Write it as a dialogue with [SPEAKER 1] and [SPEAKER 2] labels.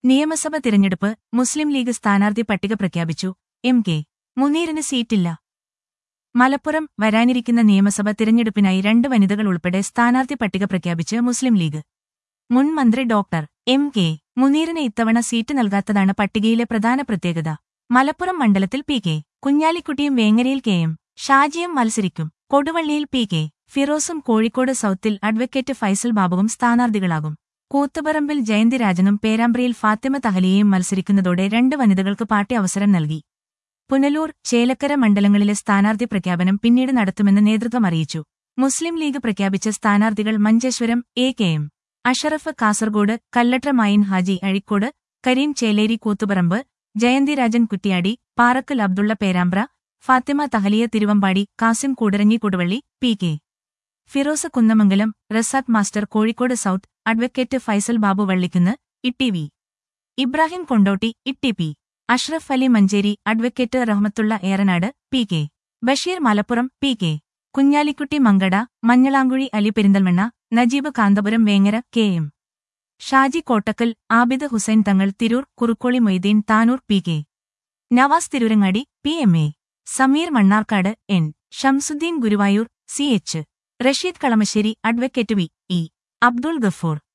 [SPEAKER 1] നിയമസഭ തിരഞ്ഞെടുപ്പ് മുസ്ലിം ലീഗ് സ്ഥാനാർത്ഥി പട്ടിക പ്രഖ്യാപിച്ചു എം കെ മുനീറിന് സീറ്റില്ല മലപ്പുറം വരാനിരിക്കുന്ന നിയമസഭ തിരഞ്ഞെടുപ്പിനായി രണ്ട് വനിതകൾ ഉൾപ്പെടെ സ്ഥാനാർത്ഥി പട്ടിക പ്രഖ്യാപിച്ച് മുസ്ലിം ലീഗ് മുൻ മന്ത്രി ഡോക്ടർ എം കെ മുനീറിന് ഇത്തവണ സീറ്റ് നൽകാത്തതാണ് പട്ടികയിലെ പ്രധാന പ്രത്യേകത മലപ്പുറം മണ്ഡലത്തിൽ പി കെ കുഞ്ഞാലിക്കുട്ടിയും വേങ്ങരയിൽ കെ എം ഷാജിയും മത്സരിക്കും കൊടുവള്ളിയിൽ പി കെ ഫിറോസും കോഴിക്കോട് സൗത്തിൽ അഡ്വക്കേറ്റ് ഫൈസൽ ബാബുവും സ്ഥാനാർത്ഥികളാകും കൂത്തുപറമ്പിൽ ജയന്തിരാജനും പേരാമ്പ്രയിൽ ഫാത്തിമ തഹലിയയും മത്സരിക്കുന്നതോടെ രണ്ട് വനിതകൾക്ക് പാർട്ടി അവസരം നൽകി പുനലൂർ ചേലക്കര മണ്ഡലങ്ങളിലെ സ്ഥാനാർത്ഥി പ്രഖ്യാപനം പിന്നീട് നടത്തുമെന്ന് നേതൃത്വം അറിയിച്ചു മുസ്ലിം ലീഗ് പ്രഖ്യാപിച്ച സ്ഥാനാർത്ഥികൾ Manjeshwaram A K M Ashraf Kasaragod Kalladra Mayin Haji Azhikode Kareem Cheleri Koothuparamba Jayanthirajan Kuttiady Parakkal Abdulla Perambra Fathima Thahaliya Thiruvambady Kasim Koodaranji Koduvally P K Firos Kunnamangalam Razak master Kozhikode south advocate Faisal Babu Vallikkunnu T V Ibrahim Kondotty T P Ashraf Ali Manjeri advocate Rahmathulla Eranad P K Basheer Malappuram P K Kunhalikutty Mankada Manjalamkuzhi Ali Perinthalmanna Najeeb Kanthapuram Vengara K M Shaji Kottakkal Abid Hussain Thangal Tirur Kurukkoli Moideen Tanur P K Navas Tirurangadi P M A Sameer Mannarkkad N Shamsudheen Guruvayur C H Rasheed Kalamassery advocate V E Abdul Gafoor